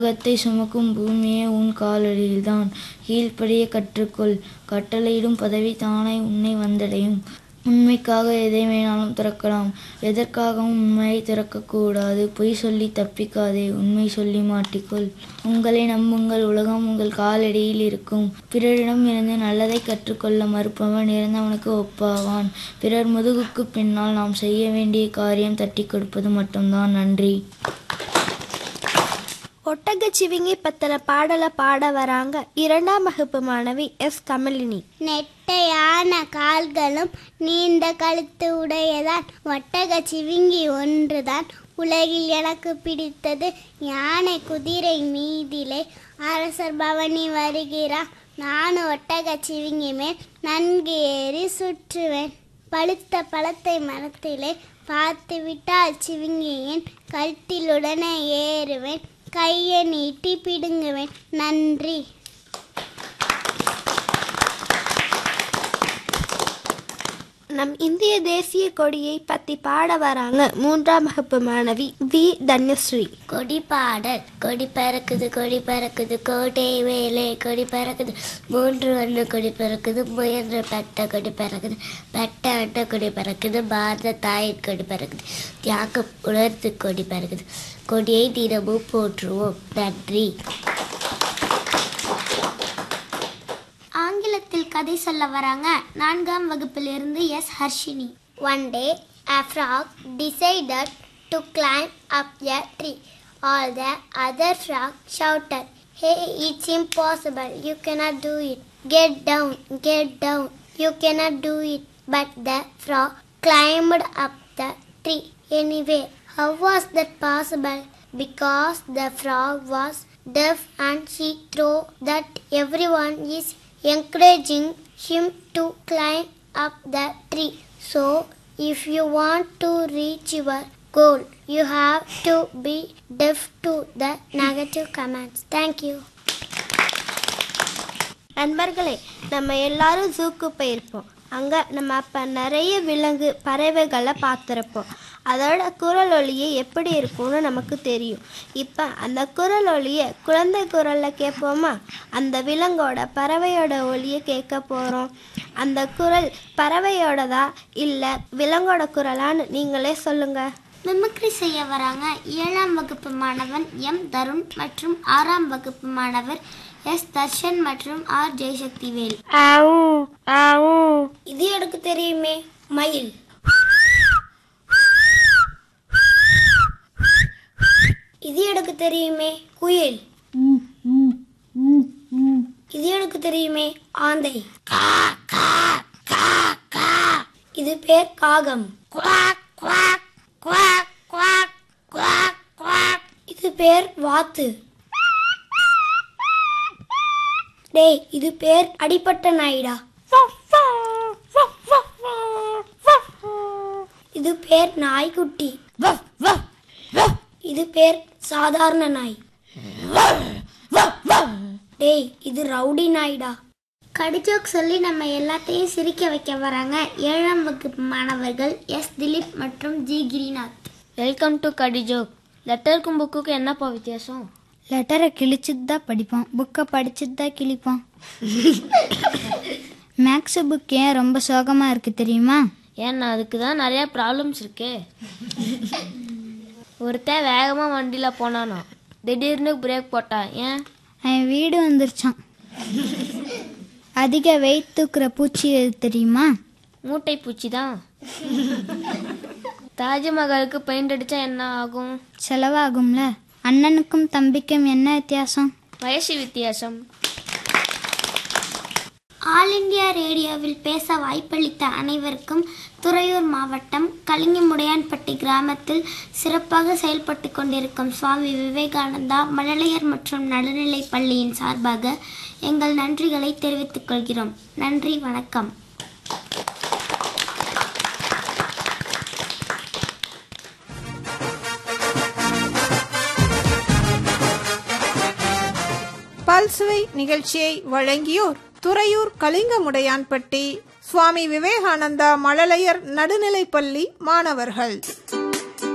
உலகத்தை சுமக்கும் பூமியே உன் காலடியில்தான் கீழ்ப்படிய கற்றுக்கொள் கட்டளையிடும் பதவி தானே உன்னை வந்தடையும் உண்மைக்காக எதை வேணாலும் திறக்கலாம் எதற்காகவும் உண்மையை திறக்கக்கூடாது பொய் சொல்லி தப்பிக்காதே உண்மை சொல்லி மாட்டிக்கொள் உங்களை நம்புங்கள் உலகம் உங்கள் காலடியில் இருக்கும் பிறரிடம் இருந்து நல்லதை கற்றுக்கொள்ள மறுப்பவன் இறந்தவனுக்கு ஒப்பாவான் பிறர் முதுகுக்கு பின்னால் நாம் செய்ய வேண்டிய காரியம் தட்டி கொடுப்பது மட்டும்தான் நன்றி ஒட்டகச்சிவிங்கி பத்திர பாடலை பாட வராங்க இரண்டாம் வகுப்பு மாணவி எஸ் கமலினி நெட்டையான கால்களும் நீண்ட கழுத்து உடையதான் ஒட்டக சிவிங்கி ஒன்றுதான் உலகில் எனக்கு பிடித்தது யானை குதிரை மீதிலே அரசர் பவனி வருகிறான் நான் ஒட்டக சிவிங்கி மேல் நன்கு ஏறி சுற்றுவேன் பழுத்த பழத்தை மரத்திலே பார்த்து விட்டால் சிவிங்கியின் கழுத்திலுடனே ஏறுவேன் கையை நீட்டி பிடுங்குவேன் நன்றி நம் இந்திய தேசிய கொடியை பத்தி பாட வராங்க மூன்றாம் வகுப்பு மாணவி வி தன்யஸ்ரீ கொடி பாடல் கொடி பறக்குது கொடி பறக்குது கோட்டை வேலை கொடி பறக்குது மூன்று வண்ண கொடி பறக்குது முயன்ற பெட்ட கொடி பறக்குது பெட்ட அட்ட கொடி பறக்குது பாரத தாயின் கொடி பறக்குது தியாகம் உணர்த்து கொடி பறக்குது கொடியை தினமும் போற்றுவோம் நன்றி ஆங்கிலத்தில் கதை சொல்ல வராங்க நான்காம் வகுப்பிலிருந்து S Harshini one day a frog decided to climb up a tree. All the other frogs shouted, Hey, it's impossible. You cannot do it. Get down, get down. You cannot do it. But the frog climbed up the tree anyway. How was that possible? Because the frog was deaf and she thought that everyone is encouraging him to climb up the tree. So, if you want to reach your goal, you have to be deaf to the negative comments. Thank you. நண்பர்களே நம்ம எல்லாரும் ஜூக்கு போயிருப்போம் அங்கே நம்ம அப்போ நிறைய விலங்கு பறவைகளை பார்த்துருப்போம் அதோட குரல் ஒலியை எப்படி இருக்கும்னு நமக்கு தெரியும் இப்போ அந்த குரல் ஒலியை குழந்தை குரலில் கேட்போமா அந்த விலங்கோட பறவையோட ஒலியை கேட்க போகிறோம் அந்த குரல் பறவையோடதா இல்லை விலங்கோட குரலான்னு நீங்களே சொல்லுங்கள் மிமிக்ரி செய்ய வராங்க ஏழாம் வகுப்பு மாணவன் எம் தருண் மற்றும் ஆறாம் வகுப்பு மாணவர் எஸ் தர்ஷன் மற்றும் ஆர் ஜெயசக்தி வேல் இது எனக்கு தெரியுமே மயில் இது எனக்கு தெரியுமே குயில் இது எனக்கு தெரியுமே ஆந்தை இது பேர் காகம் இது பேர் வாத்து டேய் இது பேர் அடிப்பட்ட நாயிடா இது பேர் நாய்க்குட்டி இது பேர் சாதாரண நாய் டேய் இது ரவுடி நாய்டா கடிஜோக் சொல்லி நம்ம எல்லாத்தையும் சிரிக்க வைக்க வராங்க ஏழாம் வகுப்பு மாணவர்கள் எஸ் திலீப் மற்றும் ஜி கிரிநாத் வெல்கம் டு கடி ஜோக் லெட்டருக்கும் புக்குக்கும் என்னப்பா வித்தியாசம் லெட்டரை கிழிச்சிட்டு தான் படிப்போம் புக்கை படிச்சுட்டு தான் கிழிப்போம் மேக்ஸ் புக் ஏன் ரொம்ப சோகமாக இருக்குது தெரியுமா ஏன்னா அதுக்கு தான் நிறைய ப்ராப்ளம்ஸ் இருக்கே ஒருத்தன் வேகமாக வண்டியில் போனானோ திடீர்னு பிரேக் போட்டான் ஏன் அவன் வீடு வந்துருச்சான் அதிக வெயிட் தூக்குற பூச்சி எது தெரியுமா மூட்டை பூச்சி தான் தாஜ்மஹாலுக்கு பெயிண்ட் அடித்தா என்ன ஆகும் செலவாகும்ல அண்ணனுக்கும் தம்பிக்கும் என்ன வித்தியாசம் வயசு வித்தியாசம் ஆல் இந்தியா ரேடியோவில் பேச வாய்ப்பளித்த அனைவருக்கும் துறையூர் மாவட்டம் கலிங்கமுடையான்பட்டி கிராமத்தில் சிறப்பாக செயல்பட்டு கொண்டிருக்கும் சுவாமி விவேகானந்தா மழலையர் மற்றும் நடுநிலைப் பள்ளியின் சார்பாக எங்கள் நன்றிகளை தெரிவித்துக் கொள்கிறோம் நன்றி வணக்கம் பல்சுவை நிகழ்ச்சியை வழங்கியோர் துறையூர் கலிங்கமுடையான்பட்டி சுவாமி விவேகானந்தா மழலையர் நடுநிலைப்பள்ளி மாணவர்கள்